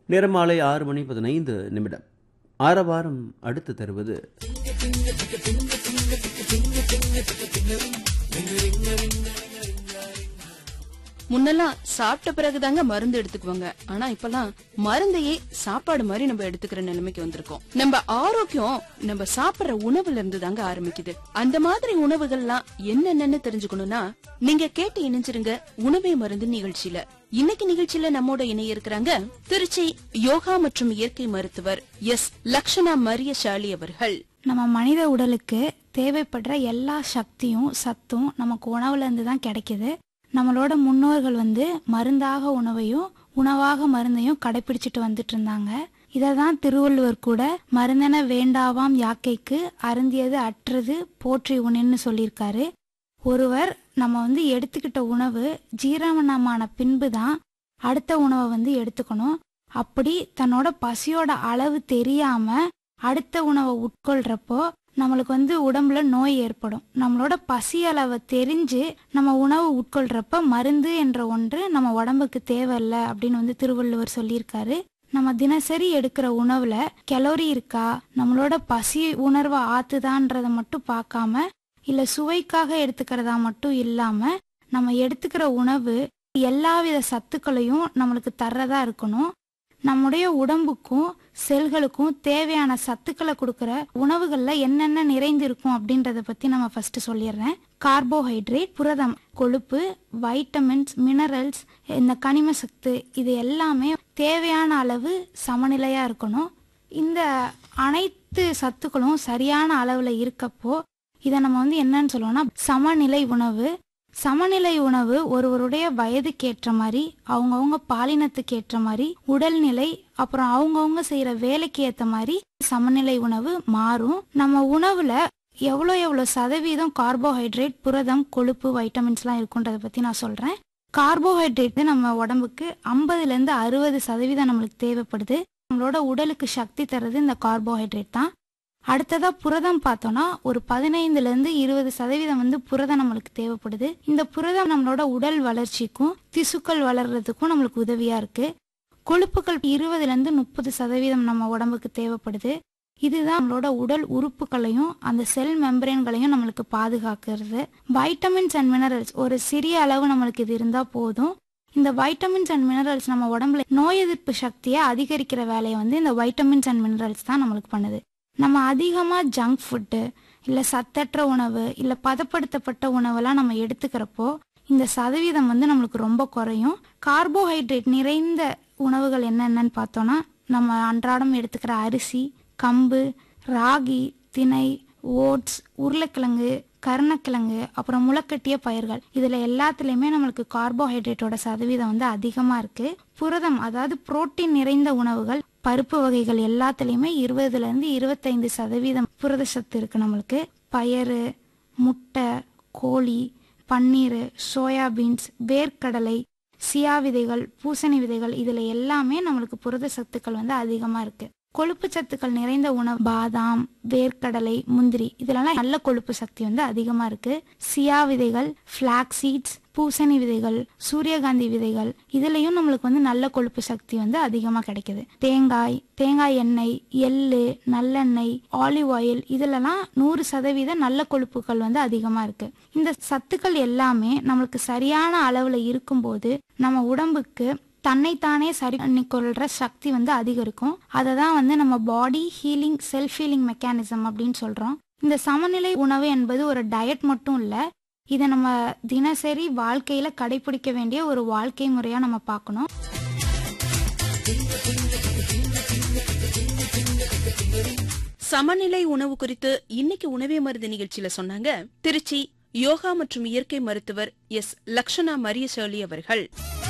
நேரம் மாலை ஆறு மணி பதினைந்து நிமிடம் ஆரவாரம் அடுத்து தருவது முன்னெல்லாம் சாப்பிட்ட பிறகுதாங்க மருந்து எடுத்துக்குவாங்க ஆனா இப்பெல்லாம் மருந்தையே சாப்பாடு மாதிரி நம்ம எடுத்துக்கிற நிலைமைக்கு வந்திருக்கோம் நம்ம ஆரோக்கியம் நம்ம சாப்பிடுற உணவுல இருந்து தாங்க ஆரம்பிக்குது அந்த மாதிரி உணவுகள்லாம் என்னென்னன்னு தெரிஞ்சுக்கணும்னா நீங்க கேட்டு இணைஞ்சிருங்க உணவே மருந்து நிகழ்ச்சியில இன்னைக்கு நிகழ்ச்சியில நம்மோட இணைய இருக்கிறாங்க திருச்சி யோகா மற்றும் இயற்கை மருத்துவர் எஸ் லக்ஷணா மரியசாலி அவர்கள் நம்ம மனித உடலுக்கு தேவைப்படுற எல்லா சக்தியும் சத்தும் நமக்கு உணவுல இருந்து தான் கிடைக்குது நம்மளோட முன்னோர்கள் வந்து மருந்தாக உணவையும் உணவாக மருந்தையும் கடைபிடிச்சிட்டு வந்துட்டு இருந்தாங்க இதை தான் திருவள்ளுவர் கூட மருந்தென வேண்டாவாம் யாக்கைக்கு அருந்தியது அற்றது போற்றி உணன்னு சொல்லியிருக்காரு ஒருவர் நம்ம வந்து எடுத்துக்கிட்ட உணவு ஜீரணமான பின்பு தான் அடுத்த உணவை வந்து எடுத்துக்கணும் அப்படி தன்னோட பசியோட அளவு தெரியாம அடுத்த உணவை உட்கொள்றப்போ நம்மளுக்கு வந்து உடம்புல நோய் ஏற்படும் நம்மளோட பசி அளவை தெரிஞ்சு நம்ம உணவு உட்கொள்றப்ப மருந்து என்ற ஒன்று நம்ம உடம்புக்கு தேவையில்ல அப்படின்னு வந்து திருவள்ளுவர் சொல்லியிருக்காரு நம்ம தினசரி எடுக்கிற உணவுல கலோரி இருக்கா நம்மளோட பசி உணர்வை ஆத்துதான்றத மட்டும் பார்க்காம இல்ல சுவைக்காக எடுத்துக்கிறதா மட்டும் இல்லாம நம்ம எடுத்துக்கிற உணவு எல்லாவித சத்துக்களையும் நம்மளுக்கு தர்றதா இருக்கணும் நம்முடைய உடம்புக்கும் செல்களுக்கும் தேவையான சத்துக்களை கொடுக்கிற உணவுகள்ல என்னென்ன நிறைந்து இருக்கும் அப்படின்றத பத்தி நம்ம ஃபர்ஸ்ட் சொல்லிடுறேன் கார்போஹைட்ரேட் புரதம் கொழுப்பு வைட்டமின்ஸ் மினரல்ஸ் இந்த கனிம சத்து இது எல்லாமே தேவையான அளவு சமநிலையா இருக்கணும் இந்த அனைத்து சத்துக்களும் சரியான அளவுல இருக்கப்போ இதை நம்ம வந்து என்னன்னு சொல்லுவோம்னா சமநிலை உணவு சமநிலை உணவு ஒருவருடைய வயதுக்கு ஏற்ற மாதிரி அவங்கவுங்க பாலினத்துக்கு ஏற்ற மாதிரி உடல்நிலை அப்புறம் அவங்கவுங்க செய்யற வேலைக்கு ஏத்த மாதிரி சமநிலை உணவு மாறும் நம்ம உணவுல எவ்வளோ எவ்வளோ சதவீதம் கார்போஹைட்ரேட் புரதம் கொழுப்பு வைட்டமின்ஸ்லாம் இருக்குன்றத பத்தி நான் சொல்றேன் கார்போஹைட்ரேட் நம்ம உடம்புக்கு ஐம்பதுல இருந்து அறுபது சதவீதம் நம்மளுக்கு தேவைப்படுது நம்மளோட உடலுக்கு சக்தி தர்றது இந்த கார்போஹைட்ரேட் தான் அடுத்ததா புரதம் பார்த்தோம்னா ஒரு பதினைந்துல இருந்து இருபது சதவீதம் வந்து புரதம் நம்மளுக்கு தேவைப்படுது இந்த புரதம் நம்மளோட உடல் வளர்ச்சிக்கும் திசுக்கள் வளர்றதுக்கும் நம்மளுக்கு உதவியா இருக்கு கொழுப்புகள் இருபதுல இருந்து முப்பது சதவீதம் நம்ம உடம்புக்கு தேவைப்படுது இதுதான் நம்மளோட உடல் உறுப்புகளையும் அந்த செல் மெம்பரேன்களையும் நம்மளுக்கு பாதுகாக்கிறது வைட்டமின்ஸ் அண்ட் மினரல்ஸ் ஒரு சிறிய அளவு நம்மளுக்கு இது இருந்தா போதும் இந்த வைட்டமின்ஸ் அண்ட் மினரல்ஸ் நம்ம உடம்புல நோய் எதிர்ப்பு சக்தியை அதிகரிக்கிற வேலையை வந்து இந்த வைட்டமின்ஸ் அண்ட் மினரல்ஸ் தான் நம்மளுக்கு பண்ணுது நம்ம அதிகமாக ஜங்க் ஃபுட்டு இல்லை சத்தற்ற உணவு இல்லை பதப்படுத்தப்பட்ட உணவெல்லாம் நம்ம எடுத்துக்கிறப்போ இந்த சதவீதம் வந்து நம்மளுக்கு ரொம்ப குறையும் கார்போஹைட்ரேட் நிறைந்த உணவுகள் என்னென்னன்னு பார்த்தோன்னா நம்ம அன்றாடம் எடுத்துக்கிற அரிசி கம்பு ராகி திணை ஓட்ஸ் உருளைக்கிழங்கு கருணக்கிழங்கு அப்புறம் முளைக்கட்டிய பயிர்கள் இதுல எல்லாத்துலயுமே நம்மளுக்கு கார்போஹைட்ரேட்டோட சதவீதம் வந்து அதிகமா இருக்கு புரதம் அதாவது புரோட்டீன் நிறைந்த உணவுகள் பருப்பு வகைகள் எல்லாத்துலயுமே இருபதுல இருந்து இருபத்தைந்து சதவீதம் புரத சத்து இருக்கு நம்மளுக்கு பயறு முட்டை கோழி பன்னீர் சோயாபீன்ஸ் வேர்க்கடலை சியா விதைகள் பூசணி விதைகள் இதுல எல்லாமே நம்மளுக்கு புரத சத்துக்கள் வந்து அதிகமா இருக்கு கொழுப்பு சத்துக்கள் நிறைந்த உணவு பாதாம் வேர்க்கடலை முந்திரி இதுலலாம் நல்ல கொழுப்பு சக்தி வந்து அதிகமா இருக்கு சியா விதைகள் ஃபிளாக் சீட்ஸ் பூசணி விதைகள் சூரியகாந்தி விதைகள் இதுலயும் நம்மளுக்கு வந்து நல்ல கொழுப்பு சக்தி வந்து அதிகமா கிடைக்குது தேங்காய் தேங்காய் எண்ணெய் எள்ளு நல்லெண்ணெய் ஆலிவ் ஆயில் இதுலலாம் நூறு சதவீத நல்ல கொழுப்புகள் வந்து அதிகமா இருக்கு இந்த சத்துக்கள் எல்லாமே நம்மளுக்கு சரியான அளவுல இருக்கும்போது நம்ம உடம்புக்கு தன்னைத்தானே சரி பண்ணிக்கொள்ற சக்தி வந்து அதிகரிக்கும் அதை தான் வந்து நம்ம body healing self healing mechanism அப்படின்னு சொல்றோம் இந்த சமநிலை உணவு என்பது ஒரு டயட் மட்டும் இல்ல இதை நம்ம தினசரி வாழ்க்கையில கடைபிடிக்க வேண்டிய ஒரு வாழ்க்கை முறையா நம்ம பார்க்கணும் சமநிலை உணவு குறித்து இன்னைக்கு உணவே மருந்து நிகழ்ச்சியில சொன்னாங்க திருச்சி யோகா மற்றும் இயற்கை மருத்துவர் எஸ் லக்ஷணா மரியசாலி அவர்கள்